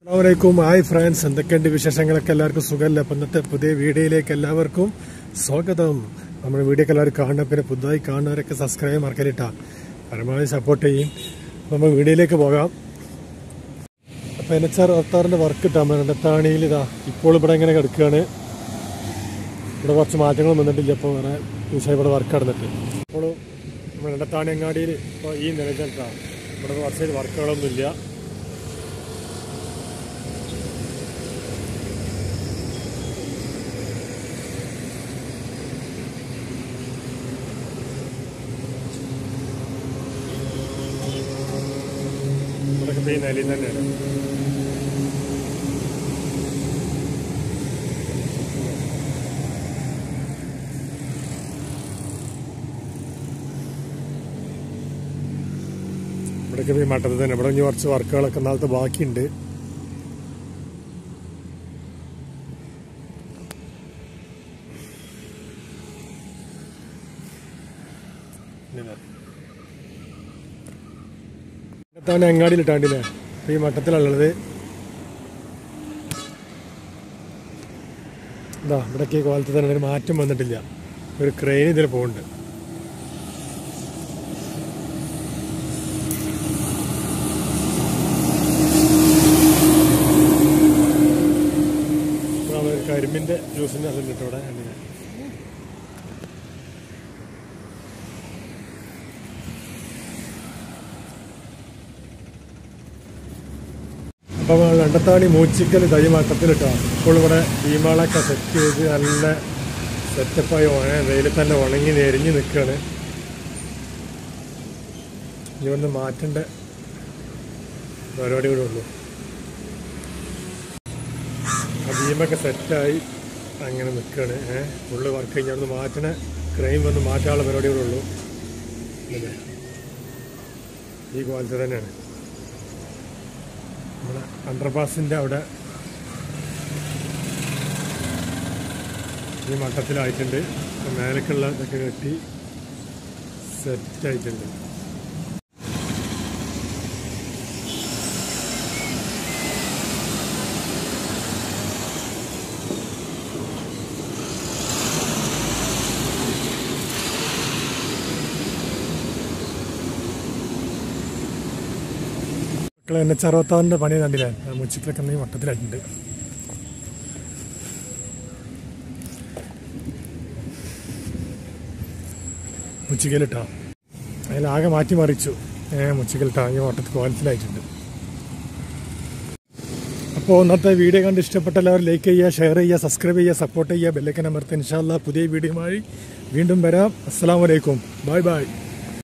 അസ്സാമലൈക്കും hi friends എന്തൊക്കെയുണ്ട് വിശേഷങ്ങളൊക്കെ എല്ലാവർക്കും സുഖമല്ല അപ്പം ഇന്നത്തെ പുതിയ വീഡിയോയിലേക്ക് എല്ലാവർക്കും സ്വാഗതം നമ്മുടെ വീഡിയോ ഒക്കെ എല്ലാവരും കാണണം പിന്നെ പുതുതായി കാണുന്നവരൊക്കെ സബ്സ്ക്രൈബ് മറക്കലിട്ടാ പരമാവധി സപ്പോർട്ട് ചെയ്യും അപ്പം നമ്മൾ വീഡിയോയിലേക്ക് പോകാം അപ്പം എൻ എച്ച് ആർ അറുപത്താറിൻ്റെ വർക്ക് ഇട്ടാ രണ്ടത്താണിയിൽ ഇതാ ഇപ്പോൾ ഇവിടെ ഇങ്ങനെ കിടക്കുകയാണ് ഇവിടെ കുറച്ച് മാറ്റങ്ങൾ വന്നിട്ടില്ല അപ്പോൾ വേറെ ദിവസമായി ഇവിടെ വർക്ക് നടന്നിട്ട് ഇപ്പോൾ നമ്മൾ രണ്ടത്താണി അങ്ങാടിയിൽ ഇപ്പോൾ ഈ നിലച്ചിട്ടാണ് ഇവിടെ കുറച്ച് വർക്കുകളൊന്നുമില്ല ഇവിടെയൊക്കെ ഇപ്പോൾ ഈ നിലയിൽ തന്നെയാണ് ഇവിടെയൊക്കെ ഈ മട്ടത്തിൽ തന്നെ ഇവിടെ ഇനി കുറച്ച് വർക്കുകളൊക്കെ നാളത്തെ ബാക്കിയുണ്ട് ഇതാണ് അങ്ങാടിയിലിട്ടാണ്ടില്ലേ ഇപ്പൊ ഈ മട്ടത്തിലുള്ളത് ഇതാ ഇവിടേക്ക് ഈ കോലത്ത് തന്നെ ഒരു മാറ്റം വന്നിട്ടില്ല ഒരു ക്രെയിൻ ഇതിൽ പോകുന്നുണ്ട് ഇപ്പൊ അവര് കരിമ്പിന്റെ ജ്യൂസിന്റെ അതുണ്ട് കേട്ടോ ഇവിടെ കണ്ടില്ലേ? അപ്പം രണ്ടത്താണി മൂച്ചിക്കൽ തൈ മട്ടത്തിലിട്ടോ ഇപ്പോൾ ഇവിടെ ഭീമാളൊക്കെ സെറ്റ് ചെയ്ത് നല്ല സെറ്റപ്പായി ഉണ വെയിൽ തന്നെ ഉണങ്ങി നെരിഞ്ഞ് നിൽക്കുകയാണ് ഇനി ഒന്ന് മാറ്റേണ്ട പരിപാടി കൂടെ ഉള്ളൂ ആ ഭീമൊക്കെ സെറ്റായി അങ്ങനെ നിൽക്കുകയാണ് ഏഹ് ഫുള്ള് വർക്ക് കഴിഞ്ഞാൽ ഒന്ന് മാറ്റണ ക്രൈം വന്ന് മാറ്റാനുള്ള പരിപാടി കൂടെ ഉള്ളൂ അല്ലേ ഈ ക്വാളിറ്റി തന്നെയാണ് നമ്മുടെ അണ്ടർപാസിൻ്റെ അവിടെ ഈ മട്ടത്തിലായിട്ടുണ്ട് ഇപ്പം മേലേക്കുള്ള ഇതൊക്കെ കെട്ടി സെറ്റായിട്ടുണ്ട് മക്കളെ എന്നെ ചെറുപത്താറിൻ്റെ പണി കണ്ടില്ലേ ആ മുച്ചിക്കലൊക്കെ ഈ മട്ടത്തിലായിട്ടുണ്ട് മുച്ചിക്കലിട്ടാ അതിലാകെ മാറ്റി മറിച്ചു ഏ മുച്ചിക്കലിട്ടാ ഈ മട്ടത്തിൽ കോലത്തിലായിട്ടുണ്ട് അപ്പോൾ ഇന്നത്തെ വീഡിയോ കണ്ട് ഇഷ്ടപ്പെട്ട എല്ലാവരും ലൈക്ക് ചെയ്യുക ഷെയർ ചെയ്യുക സബ്സ്ക്രൈബ് ചെയ്യുക സപ്പോർട്ട് ചെയ്യുക ബെല്ലൈക്കൻ അമർത്ത് ഇൻഷാല്ല പുതിയ വീഡിയോയുമായി വീണ്ടും വരാം അസ്സാം വലൈക്കും ബൈ ബൈ